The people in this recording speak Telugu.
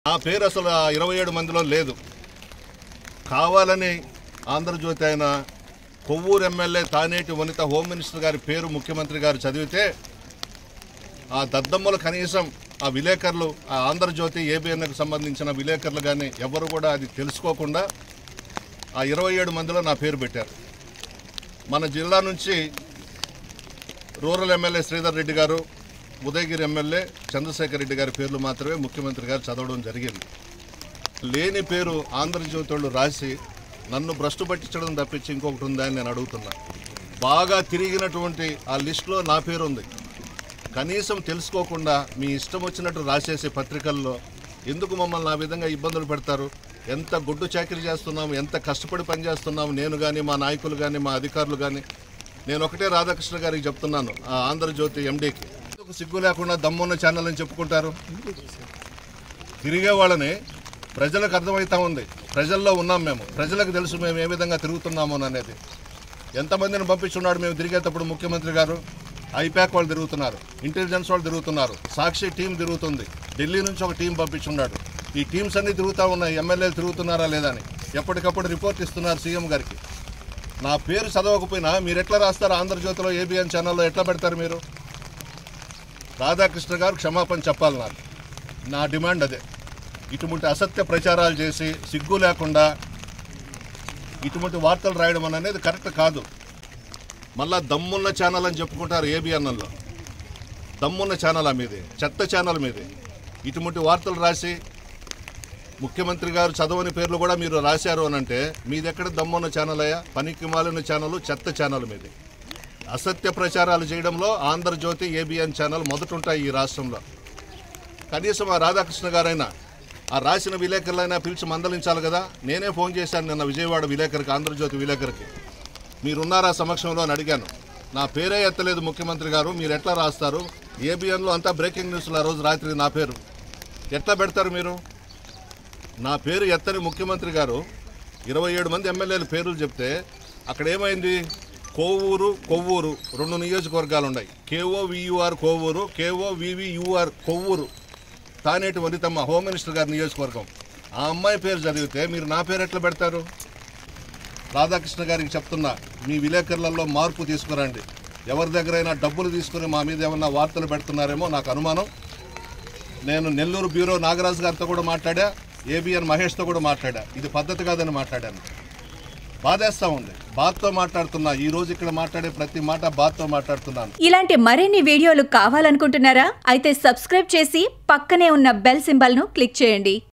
నా పేరు అసలు ఆ ఇరవై ఏడు మందిలో లేదు కావాలని ఆంధ్రజ్యోతి ఆయన కొవ్వూరు ఎమ్మెల్యే తానేటి వనిత హోమ్ మినిస్టర్ గారి పేరు ముఖ్యమంత్రి గారు చదివితే ఆ దద్దమ్మలు కనీసం ఆ విలేకరులు ఆ ఆంధ్రజ్యోతి ఏబిఎన్కు సంబంధించిన విలేకరులు కానీ ఎవరు కూడా అది తెలుసుకోకుండా ఆ ఇరవై ఏడు మందిలో నా పేరు పెట్టారు మన జిల్లా నుంచి రూరల్ ఎమ్మెల్యే శ్రీధర్ రెడ్డి గారు ఉదయగిరి ఎమ్మెల్యే చంద్రశేఖర్ రెడ్డి గారి పేర్లు మాత్రమే ముఖ్యమంత్రి గారు చదవడం జరిగింది లేని పేరు ఆంధ్రజ్యోతి వాళ్ళు రాసి నన్ను భ్రష్టు పట్టించడం తప్పించి ఇంకొకటి ఉందా అని నేను అడుగుతున్నా బాగా తిరిగినటువంటి ఆ లిస్టులో నా పేరు ఉంది కనీసం తెలుసుకోకుండా మీ ఇష్టం వచ్చినట్టు రాసేసే పత్రికల్లో ఎందుకు మమ్మల్ని ఆ విధంగా ఇబ్బందులు పెడతారు ఎంత గుడ్డు చాకరీ చేస్తున్నాము ఎంత కష్టపడి పనిచేస్తున్నాము నేను కానీ మా నాయకులు కానీ మా అధికారులు కానీ నేను ఒకటే రాధాకృష్ణ గారికి చెప్తున్నాను ఆ ఆంధ్రజ్యోతి ఎండీకి ఎందుకు సిగ్గు లేకుండా దమ్మున్న ఛానల్ అని చెప్పుకుంటారు తిరిగే వాళ్ళని ప్రజలకు అర్థమవుతా ఉంది ప్రజల్లో ఉన్నాం మేము ప్రజలకు తెలుసు మేము ఏ విధంగా తిరుగుతున్నాము అనేది ఎంతమందిని పంపించున్నాడు మేము తిరిగేటప్పుడు ముఖ్యమంత్రి గారు ఐపాక్ వాళ్ళు తిరుగుతున్నారు ఇంటెలిజెన్స్ వాళ్ళు తిరుగుతున్నారు సాక్షి టీం తిరుగుతుంది ఢిల్లీ నుంచి ఒక టీం పంపించున్నాడు ఈ టీమ్స్ అన్ని తిరుగుతూ ఉన్నాయి ఎమ్మెల్యేలు తిరుగుతున్నారా లేదా అని ఎప్పటికప్పుడు రిపోర్ట్ ఇస్తున్నారు సీఎం గారికి నా పేరు చదవకపోయినా మీరు ఎట్లా రాస్తారు ఆంధ్రజ్యోతిలో ఏబిఎన్ ఛానల్లో ఎట్లా పెడతారు మీరు రాధాకృష్ణ గారు క్షమాపణ చెప్పాలి నాకు నా డిమాండ్ అదే ఇటువంటి అసత్య ప్రచారాలు చేసి సిగ్గు లేకుండా ఇటువంటి వార్తలు రాయడం అనేది కరెక్ట్ కాదు మళ్ళా దమ్మున్న ఛానల్ అని చెప్పుకుంటారు ఏబిఎన్ఎల్లో దమ్మున్న ఛానల్ మీది చెత్త ఛానల్ మీది ఇటువంటి వార్తలు రాసి ముఖ్యమంత్రి గారు చదవని పేర్లు కూడా మీరు రాశారు అని అంటే మీది ఎక్కడ దమ్మున్న ఛానల్ అయ్యా పనికి మాలిన ఛానల్ చెత్త ఛానల్ మీది అసత్య ప్రచారాలు చేయడంలో ఆంధ్రజ్యోతి ఏబిఎన్ ఛానల్ మొదటుంటాయి ఈ రాష్ట్రంలో కనీసం ఆ రాధాకృష్ణ గారైనా ఆ రాసిన విలేకరులైనా పిలిచి మందలించాలి కదా నేనే ఫోన్ చేశాను నిన్న విజయవాడ విలేకరికి ఆంధ్రజ్యోతి విలేకరికి మీరున్నారా సమక్షంలో అని అడిగాను నా పేరే ఎత్తలేదు ముఖ్యమంత్రి గారు మీరు ఎట్లా రాస్తారు ఏబిఎన్లో అంతా బ్రేకింగ్ న్యూస్లో ఆ రోజు రాత్రి నా పేరు ఎట్లా పెడతారు మీరు నా పేరు ఎత్తని ముఖ్యమంత్రి గారు ఇరవై ఏడు మంది ఎమ్మెల్యేల పేర్లు చెప్తే అక్కడ ఏమైంది కోవూరు కొవ్వూరు రెండు నియోజకవర్గాలు ఉన్నాయి K O V U R Kovur K O V V U R Kovvur Taneti Vanithamma home minister గారి నియోజకవర్గం ఆ అమ్మాయి పేరు చదివితే మీరు నా పేరు ఎట్లా పెడతారు రాధాకృష్ణ గారికి చెప్తున్నా మీ విలేకరులలో మార్పు తీసుకురండి ఎవరి దగ్గరైనా డబ్బులు తీసుకుని మా మీద ఏమన్నా వార్తలు పెడుతున్నారేమో నాకు అనుమానం నేను నెల్లూరు బ్యూరో నాగరాజు గారితో కూడా మాట్లాడా ఏబిఎన్ మహేష్తో కూడా మాట్లాడా ఇది పద్ధతి కాదని మాట్లాడాను బాధేస్తా ఉంది బాధతో మాట్లాడుతున్నా ఈ రోజు ఇక్కడ మాట్లాడే ప్రతి మాట బాధతో మాట్లాడుతున్నాను ఇలాంటి మరిన్ని వీడియోలు కావాలనుకుంటున్నారా అయితే సబ్స్క్రైబ్ చేసి పక్కనే ఉన్న బెల్ సింబల్ను క్లిక్ చేయండి